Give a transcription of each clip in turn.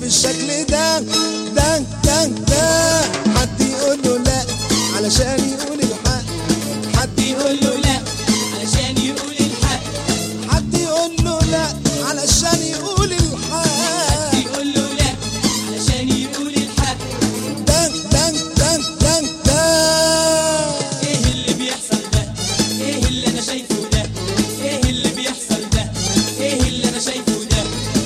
بالشكل ده ده ده ده حد يقول له لا علشان يقول الحق حد يقول له لا علشان يقول الحق حد يقول له لا علشان يقول الحق يقول له لا علشان يقول الحق ده ده ده ده ده ايه اللي بيحصل ده ايه اللي انا شايفه ده ايه اللي بيحصل ده ايه اللي انا شايفه ده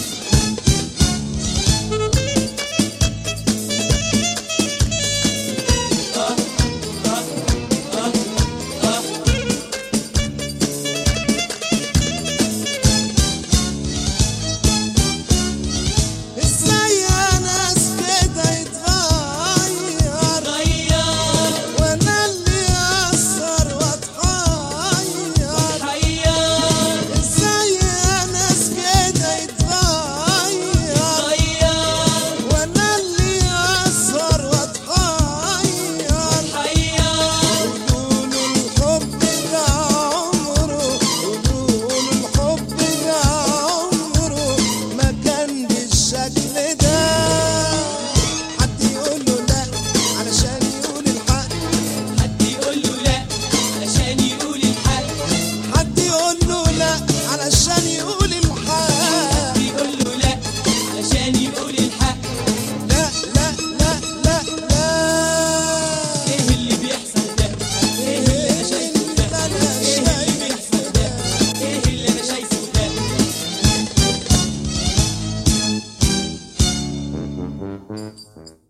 ازاي يا ناس كده يتغير غير وانا اللي اثر واتحير حير ازاي يا ناس كده يتغير غير وانا اللي اثر واتحير حير قولوا الحب ده عمره قولوا الحب ده عمره ما كان بالشكل ده حد يقول له لا علشان يقول الحق حد يقول له لا علشان يقول الحق حد يقول له لا علشان يقول الحق يقول له لا علشان يقول الحق لا لا لا لا لا ايه اللي بيحصل ده ايه اللي انا شايفه ده أنا ايه اللي بيحصل ده ايه اللي انا شايفه ده